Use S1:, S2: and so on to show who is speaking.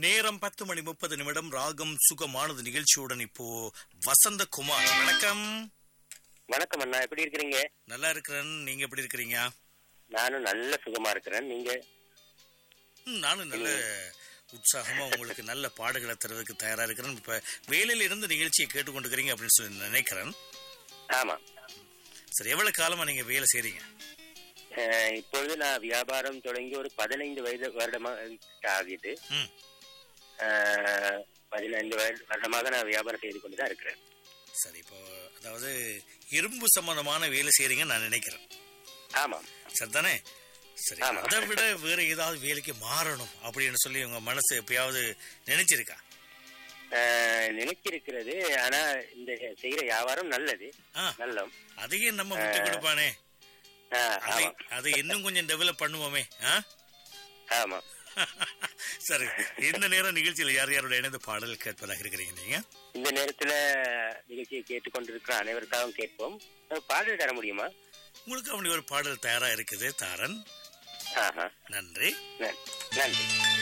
S1: நேரம் பத்து மணி முப்பது நிமிடம் ராகம் சுகமானது நிகழ்ச்சியுடன் இப்போ வசந்த குமார் வணக்கம்
S2: வணக்கம் அண்ணா எப்படி இருக்கிறீங்க
S1: நல்லா இருக்கிறேன் நீங்க எப்படி இருக்கிறீங்க
S2: நானும் நல்ல சுகமா இருக்கிறேன் நீங்க
S1: ம், நானும் நல்ல உற்சாகமா உங்களுக்கு நல்ல பாடுகளை தருவதற்கு தயாரா இருக்கிறேன் இப்ப வேலையில இருந்து நிகழ்ச்சியை கேட்டுக்கொண்டிருக்கிறீங்க அப்படின்னு சொல்லி நினைக்கிறேன்
S2: ஆமா
S1: சரி எவ்வளவு காலமா நீங்க வேலை செய்றீங்க
S2: அஹ், இப்பொழுது நான் வியாபாரம் தொடங்கி ஒரு பதினைந்து வயது வருடமா ஆகிட்டு
S1: ம்
S2: அஹ், பதினைந்து வயது வருடமாக நான் வியாபாரம் செய்து கொண்டு தான் இருக்கிறேன்
S1: சரி இப்போ அதாவது இரும்பு சம்பந்தமான வேலை செய்றீங்கன்னு நான் நினைக்கிறேன்
S2: ஆமாம்
S1: சரிதானே சரி
S2: ஆமா.
S1: அதை விட வேற ஏதாவது வேலைக்கு மாறணும் அப்படின்னு சொல்லி உங்க மனசு எப்பயாவது நினைச்சிருக்கா
S2: அஹ், நினைச்சிருக்கிறது ஆனா இந்த செய்யற வியாபாரம் நல்லது
S1: ஆ
S2: நல்லம்
S1: அதையே நம்ம விட்டு கொடுப்பானே
S2: அஹ்,
S1: அதை
S2: ஆமாம்
S1: அதை இன்னும் கொஞ்சம் டெவலப் பண்ணுவோமே ஆ
S2: ஆமா
S1: சரி இந்த நேரம் நிகழ்ச்சியில யார் யாரோட இணைந்து பாடல் கேட்பதாக இருக்கிறீங்க நீங்க
S2: இந்த நேரத்துல நிகழ்ச்சியை கேட்டுக்கொண்டிருக்கிற அனைவருக்காகவும் கேட்போம் அஹ், பாடல் தர முடியுமா
S1: உங்களுக்கு அப்படி ஒரு பாடல் தயாரா இருக்குது தாரன்
S2: ஆஹா
S1: நன்றி
S2: நன்- நன்றி